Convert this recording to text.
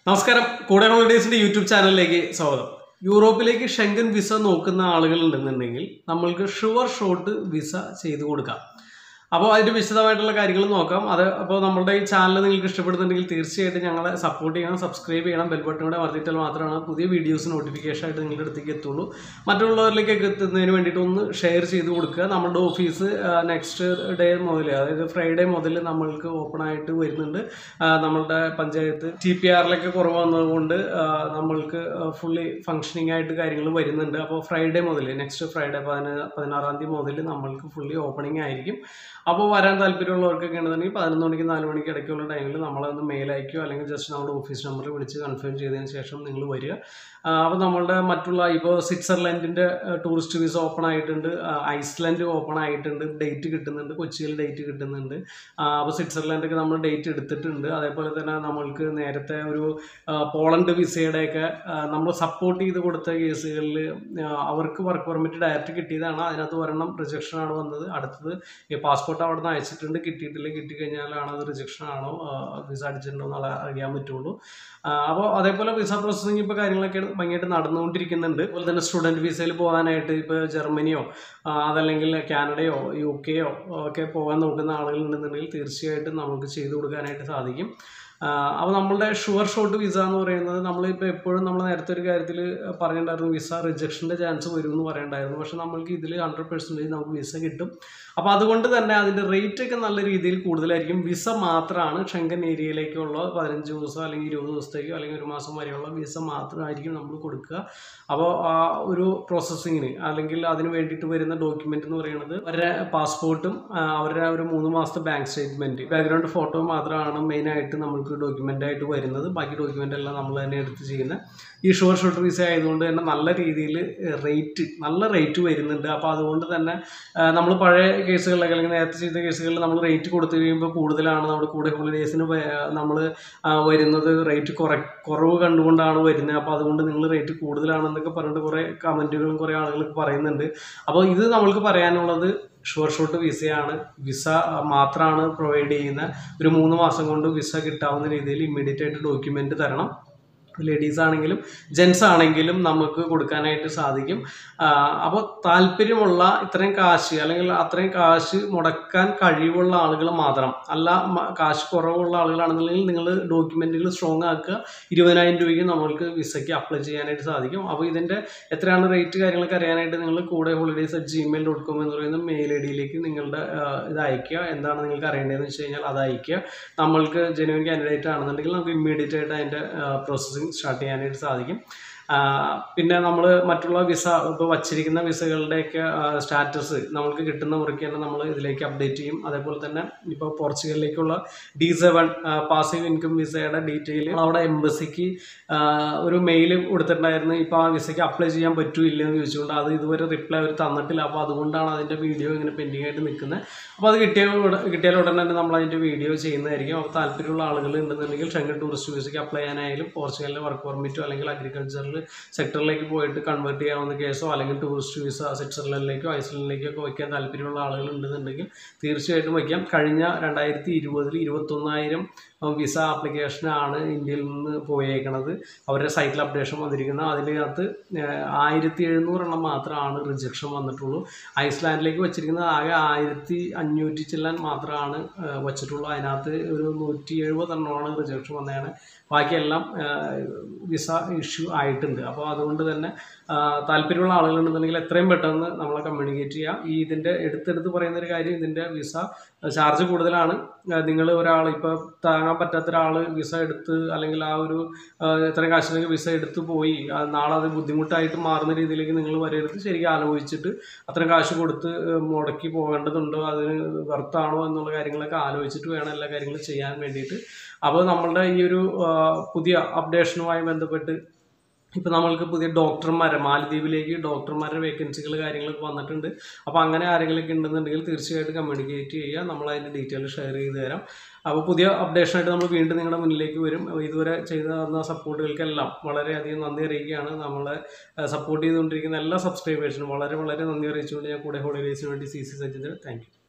നമസ്കാരം കൂടെ ഹോളിഡേസിന്റെ യൂട്യൂബ് ചാനലിലേക്ക് സ്വാഗതം യൂറോപ്പിലേക്ക് ഷെങ്കൻ വിസ നോക്കുന്ന ആളുകൾ ഉണ്ടെന്നുണ്ടെങ്കിൽ നമ്മൾക്ക് ഷുവർ ഷോട്ട് വിസ ചെയ്തു കൊടുക്കാം അപ്പോൾ അതിൻ്റെ വിശദമായിട്ടുള്ള കാര്യങ്ങൾ നോക്കാം അത് അപ്പോൾ നമ്മുടെ ഈ ചാനൽ നിങ്ങൾക്ക് ഇഷ്ടപ്പെടുന്നുണ്ടെങ്കിൽ തീർച്ചയായിട്ടും ഞങ്ങളെ സപ്പോർട്ട് ചെയ്യണം സബ്സ്ക്രൈബ് ചെയ്യണം ബെൽ ബട്ടൺ കൂടെ വർദ്ധിച്ചാൽ മാത്രമാണ് പുതിയ വീഡിയോസ് നോട്ടിഫിക്കേഷൻ ആയിട്ട് നിങ്ങളുടെ അടുത്തേക്ക് എത്തുള്ളൂ മറ്റുള്ളവരിലേക്കൊക്കെ എത്തുന്നതിന് വേണ്ടിയിട്ട് ഒന്ന് ഷെയർ ചെയ്ത് കൊടുക്കുക നമ്മുടെ ഓഫീസ് നെക്സ്റ്റ് ഡേ മുതൽ അതായത് ഫ്രൈഡേ മുതൽ നമ്മൾക്ക് ഓപ്പൺ ആയിട്ട് വരുന്നുണ്ട് ആ, നമ്മളുടെ പഞ്ചായത്ത് ടി പി ആറിലൊക്കെ കുറവ് വന്നതുകൊണ്ട് ആ, നമ്മൾക്ക് ഫുള്ളി ഫങ്ഷനിങ് ആയിട്ട് കാര്യങ്ങൾ വരുന്നുണ്ട് അപ്പോൾ ഫ്രൈഡേ മുതൽ നെക്സ്റ്റ് ഫ്രൈഡേ പതിന പതിനാറാം തീയതി മുതൽ നമ്മൾക്ക് ഫുള്ളി ഓപ്പണിംഗ് ആയിരിക്കും അപ്പോൾ വരാൻ താല്പര്യമുള്ളവർക്കൊക്കെ ഉണ്ടെന്നുണ്ടെങ്കിൽ പതിനൊന്ന് മണിക്ക് നാല് മണിക്ക് ഇടയ്ക്കുള്ള ടൈമിൽ നമ്മളൊന്ന് മെയിൽ അയക്കുകയോ അല്ലെങ്കിൽ ജസ്റ്റ് നമ്മുടെ ഓഫീസ് നമ്പറിൽ വിളിച്ച് കൺഫേം ചെയ്തതിന് ശേഷം നിങ്ങൾ വരിക അപ്പോൾ നമ്മളുടെ മറ്റുള്ള ഇപ്പോൾ സ്വിറ്റ്സർലൻഡിൻ്റെ ടൂറിസ്റ്റ് വിസ ഓപ്പൺ ആയിട്ടുണ്ട് ആ, ഐസ്ലാൻഡ് ഓപ്പൺ ആയിട്ടുണ്ട് ഡേറ്റ് കിട്ടുന്നുണ്ട് കൊച്ചിയിൽ ഡേറ്റ് കിട്ടുന്നുണ്ട് അപ്പോൾ സ്വിറ്റ്സർലൻഡൊക്കെ നമ്മൾ ഡേറ്റ് എടുത്തിട്ടുണ്ട് അതേപോലെ തന്നെ നമ്മൾക്ക് നേരത്തെ ഒരു ആ, പോളണ്ട് വിസയുടെയൊക്കെ നമ്മൾ സപ്പോർട്ട് ചെയ്ത് കൊടുത്ത കേസുകളിൽ അവർക്ക് വർക്ക് പെർമിറ്റ് ഡയറക്റ്റ് കിട്ടിയതാണ് അതിനകത്ത് ഒരെണ്ണം റിജക്ഷൻ ആണ് വന്നത് അടുത്തത് ഈ പാസ്പോർട്ട് അവിടെ നിന്ന് അയച്ചിട്ടുണ്ട് കിട്ടിയിട്ടില്ല കിട്ടിക്കഴിഞ്ഞാലാണ് അത് റിജക്ഷൻ ആണോ വിസ അടിച്ചിട്ടുണ്ടോ എന്നുള്ള അറിയാൻ പറ്റുള്ളൂ അപ്പോൾ അതേപോലെ വിസ പ്രോസസ്സിങ് ഇപ്പോൾ കാര്യങ്ങളൊക്കെ ഭംഗിയായിട്ട് നടന്നുകൊണ്ടിരിക്കുന്നുണ്ട് അതുപോലെ തന്നെ സ്റ്റുഡൻറ്റ് വിസയിൽ പോകാനായിട്ട് ഇപ്പോൾ ജർമ്മനിയോ ആ, അതല്ലെങ്കിൽ കാനഡയോ യു കെയോ ഒക്കെ പോകാൻ നോക്കുന്ന ആളുകൾ ഉണ്ടെന്നുണ്ടെങ്കിൽ തീർച്ചയായിട്ടും നമുക്ക് ചെയ്തു കൊടുക്കാനായിട്ട് സാധിക്കും അപ്പോൾ നമ്മളുടെ ഷുവർ ഷോട്ട് വിസ എന്ന് പറയുന്നത് നമ്മളിപ്പോൾ എപ്പോഴും നമ്മൾ നേരത്തെ ഒരു കാര്യത്തിൽ പറഞ്ഞിട്ടുണ്ടായിരുന്നു വിസ റിജക്ഷൻ്റെ ചാൻസ് വരും എന്ന് പറയണ്ടായിരുന്നു പക്ഷെ നമ്മൾക്ക് ഇതിൽ ഹൺഡ്രഡ് പെർസെൻറ്റേജ് നമുക്ക് വിസ കിട്ടും അപ്പോൾ അതുകൊണ്ട് തന്നെ അതിൻ്റെ റേറ്റ് ഒക്കെ നല്ല രീതിയിൽ കൂടുതലായിരിക്കും വിസ മാത്രമാണ് ഷെങ്കൻ ഏരിയയിലേക്കുള്ള പതിനഞ്ച് ദിവസം അല്ലെങ്കിൽ ഇരുപത് ദിവസത്തേക്കോ അല്ലെങ്കിൽ ഒരു മാസം വരെയുള്ള വിസ മാത്രമായിരിക്കും നമ്മൾ കൊടുക്കുക അപ്പോൾ ആ ഒരു പ്രോസസ്സിങ്ങിന് അല്ലെങ്കിൽ അതിന് വേണ്ടിയിട്ട് വരുന്ന ഡോക്യുമെൻ്റ് എന്ന് പറയുന്നത് അവരുടെ പാസ്പോർട്ടും അവരുടെ ഒരു മൂന്ന് മാസത്തെ ബാങ്ക് സ്റ്റേറ്റ്മെൻറ്റ് ബാക്ക്ഗ്രൗണ്ട് ഫോട്ടോ മാത്രമാണ് മെയിനായിട്ട് നമുക്ക് ഡോക്യുമെൻ്റ് ആയിട്ട് വരുന്നത് ബാക്കി ഡോക്യുമെൻ്റ് എല്ലാം നമ്മൾ തന്നെ എടുത്ത് ചെയ്യുന്നത് ഈ ഷുവർ ഷോട്ട് വിസ ആയതുകൊണ്ട് തന്നെ നല്ല രീതിയിൽ റേറ്റ് നല്ല റേറ്റ് വരുന്നുണ്ട് അപ്പോൾ അതുകൊണ്ട് തന്നെ നമ്മൾ പഴയ കേസുകളിലൊക്കെ അല്ലെങ്കിൽ നേരത്തെ ചെയ്ത കേസുകളിൽ നമ്മൾ റേറ്റ് കൊടുത്തു കഴിയുമ്പോൾ കൂടുതലാണ് നമ്മുടെ കൂടെ ഹോളിഡേയ്സിന് നമ്മൾ വരുന്നത് റേറ്റ് കുറ കുറവ് കണ്ടുകൊണ്ടാണ് വരുന്നത് അപ്പോൾ അതുകൊണ്ട് നിങ്ങൾ റേറ്റ് കൂടുതലാണെന്നൊക്കെ പറഞ്ഞിട്ട് കുറേ കമൻറ്റുകളും കുറേ ആളുകൾ പറയുന്നുണ്ട് അപ്പോൾ ഇത് നമ്മൾക്ക് പറയാനുള്ളത് ഷുവർ ഷോട്ട് വിസയാണ് വിസ മാത്രമാണ് പ്രൊവൈഡ് ചെയ്യുന്ന ഒരു മൂന്ന് മാസം കൊണ്ട് വിസ കിട്ടാവുന്ന രീതിയിൽ ഇമ്മീഡിയറ്റ് ആയിട്ട് ഡോക്യുമെൻ്റ് തരണം ലേഡീസ് ആണെങ്കിലും ജെൻസ് ആണെങ്കിലും നമുക്ക് കൊടുക്കാനായിട്ട് സാധിക്കും അപ്പോൾ താല്പര്യമുള്ള ഇത്രയും കാശ് അല്ലെങ്കിൽ അത്രയും കാശ് മുടക്കാൻ കഴിവുള്ള ആളുകൾ മാത്രം അല്ല മ- കാശ് കുറവുള്ള ആളുകളാണെന്നുണ്ടെങ്കിൽ നിങ്ങൾ ഡോക്യുമെൻറ്റുകൾ സ്ട്രോങ് ആക്കുക ഇരുപതിനായിരം രൂപയ്ക്ക് നമ്മൾക്ക് വിസയ്ക്ക് അപ്ലൈ ചെയ്യാനായിട്ട് സാധിക്കും അപ്പോൾ ഇതിൻ്റെ എത്രയാണ് റേറ്റ് കാര്യങ്ങളൊക്കെ അറിയാനായിട്ട് നിങ്ങൾ കൂടെ holidays at Gmail dot com എന്ന് പറയുന്ന മെയിൽ ഐ ഡിയിലേക്ക് നിങ്ങളുടെ ആ, ഇത് അയക്കുക എന്താണ് നിങ്ങൾക്ക് അറിയേണ്ടതെന്ന് വെച്ച് കഴിഞ്ഞാൽ അത് അയക്കുക നമ്മൾക്ക് ജെനുവൻ കാൻഡിഡേറ്റ് ആണെന്നുണ്ടെങ്കിൽ നമുക്ക് ഇമ്മീഡിയറ്റ് ആയിട്ട് അതിൻ്റെ പ്രോസസ്സിങ് സ്റ്റാർട്ട് ചെയ്യാനായിട്ട് സാധിക്കും ആ, പിന്നെ നമ്മൾ മറ്റുള്ള വിസ ഇപ്പോൾ വച്ചിരിക്കുന്ന വിസകളുടെയൊക്കെ സ്റ്റാറ്റസ് നമുക്ക് കിട്ടുന്ന മുറയ്ക്ക് തന്നെ നമ്മൾ ഇതിലേക്ക് അപ്ഡേറ്റ് ചെയ്യും അതേപോലെ തന്നെ ഇപ്പോൾ പോർച്ചുഗലിലേക്കുള്ള ഡി സെവൻ പാസീവ് ഇൻകം വിസയുടെ ഡീറ്റെയിൽ അവിടെ എംബസിക്ക് ഒരു മെയിൽ കൊടുത്തിട്ടുണ്ടായിരുന്നു ഇപ്പോൾ ആ വിസയ്ക്ക് അപ്ലൈ ചെയ്യാൻ പറ്റൂല്ല എന്ന് ചോദിച്ചുകൊണ്ട് അത് ഇതുവരെ റിപ്ലൈ അവർ തന്നിട്ടില്ല അപ്പോൾ അതുകൊണ്ടാണ് അതിൻ്റെ വീഡിയോ ഇങ്ങനെ പെൻഡിങ് ആയിട്ട് നിൽക്കുന്നത് അപ്പോൾ അത് കിട്ടിയ ഉട- കിട്ടിയാൽ ഉടനെ തന്നെ നമ്മൾ അതിൻ്റെ വീഡിയോ ചെയ്യുന്നതായിരിക്കും അപ്പോൾ താല്പര്യമുള്ള ആളുകൾ ഉണ്ടെന്നുണ്ടെങ്കിൽ ഷെങ്കൻ ടൂറിസ്റ്റ് വിസയ്ക്ക് അപ്ലൈ ചെയ്യാനായാലും പോർച്ചുഗലിലെ വർക്ക് പെർമിറ്റോ അല്ലെങ്കിൽ അഗ്രികൾച്ചറിൽ സെക്ടറിലേക്ക് പോയിട്ട് കൺവേർട്ട് ചെയ്യാവുന്ന കേസോ അല്ലെങ്കിൽ ടൂറിസ്റ്റ് വിസ സ്വിറ്റ്സർലൻഡിലേക്കോ ഐസ്ലൻഡിലേക്കോ ഒക്കെ വയ്ക്കാൻ താല്പര്യമുള്ള ആളുകൾ ഉണ്ടെന്നുണ്ടെങ്കിൽ തീർച്ചയായിട്ടും വയ്ക്കാം കഴിഞ്ഞ രണ്ടായിരത്തി ഇരുപതിൽ ഇരുപത്തൊന്നായിരം വിസ ആപ്ലിക്കേഷനാണ് ഇന്ത്യയിൽ നിന്ന് പോയേക്കണത് അവരുടെ സൈറ്റിൽ അപ്ഡേഷൻ വന്നിരിക്കുന്നത് അതിനകത്ത് ആയിരത്തി എഴുന്നൂറെണ്ണം മാത്രമാണ് റിജക്ഷൻ വന്നിട്ടുള്ളൂ ഐസ്ലാൻഡിലേക്ക് വെച്ചിരിക്കുന്നത് ആകെ ആയിരത്തി അഞ്ഞൂറ്റി ചില്ലാൻ മാത്രമാണ് ആ, വച്ചിട്ടുള്ളൂ അതിനകത്ത് ഒരു നൂറ്റി എഴുപതെണ്ണമാണ് റിജക്ഷൻ വന്നതാണ് ബാക്കിയെല്ലാം ആ, വിസ ഇഷ്യൂ ആയിട്ടുണ്ട് അപ്പോൾ അതുകൊണ്ട് തന്നെ ആ, താല്പര്യമുള്ള ആളുകളുണ്ടെന്നുണ്ടെങ്കിൽ എത്രയും പെട്ടെന്ന് നമ്മളെ കമ്മ്യൂണിക്കേറ്റ് ചെയ്യുക ഈ ഇതിൻ്റെ എടുത്തെടുത്ത് പറയുന്ന ഒരു കാര്യം ഇതിൻ്റെ വിസ ചാർജ് കൂടുതലാണ് നിങ്ങൾ ഒരാൾ ഇപ്പോൾ താങ്ങാൻ പറ്റാത്ത ഒരാൾ വിസ എടുത്ത് അല്ലെങ്കിൽ ആ ഒരു ആ, ഇത്രയും കാശിലേക്ക് വിസ എടുത്ത് പോയി ആ, നാളെ അത് ബുദ്ധിമുട്ടായിട്ട് മാറുന്ന രീതിയിലേക്ക് നിങ്ങൾ വരരുത് ശരിക്കും ആലോചിച്ചിട്ട് അത്രയും കാശ് കൊടുത്ത് ഏഹ്, മുടക്കി പോകേണ്ടതുണ്ടോ അതിന് വെർത്താണോ എന്നുള്ള കാര്യങ്ങളൊക്കെ ആലോചിച്ചിട്ട് വേണം എല്ലാ കാര്യങ്ങളും ചെയ്യാൻ വേണ്ടിയിട്ട് അപ്പോൾ നമ്മളുടെ ഈ ഒരു ആ, പുതിയ അപ്ഡേഷനുമായി ബന്ധപ്പെട്ട് ഇപ്പോൾ നമ്മൾക്ക് പുതിയ ഡോക്ടർമാരെ മാലദ്വീപിലേക്ക് ഡോക്ടർമാരുടെ വേക്കൻസികൾ കാര്യങ്ങളൊക്കെ വന്നിട്ടുണ്ട് അപ്പോൾ അങ്ങനെ ആരെങ്കിലുമൊക്കെ ഉണ്ടെന്നുണ്ടെങ്കിൽ തീർച്ചയായിട്ടും കമ്മ്യൂണിക്കേറ്റ് ചെയ്യുക നമ്മൾ അതിൻ്റെ ഡീറ്റെയിൽ ഷെയർ ചെയ്ത് തരാം അപ്പോൾ പുതിയ അപ്ഡേഷനായിട്ട് നമ്മൾ വീണ്ടും നിങ്ങളുടെ മുന്നിലേക്ക് വരും അപ്പോൾ ഇതുവരെ ചെയ്തു തന്ന സപ്പോർട്ടുകൾക്കെല്ലാം വളരെയധികം നന്ദി അറിയിക്കുകയാണ് നമ്മളെ സപ്പോർട്ട് ചെയ്തുകൊണ്ടിരിക്കുന്ന എല്ലാ സബ്സ്ക്രൈബേഴ്സിനും വളരെ വളരെ നന്ദി അറിയിച്ചുകൊണ്ട് ഞാൻ കൂടെ ഹോളിഡേയ്സിന് വേണ്ടി C C Sajjith thank U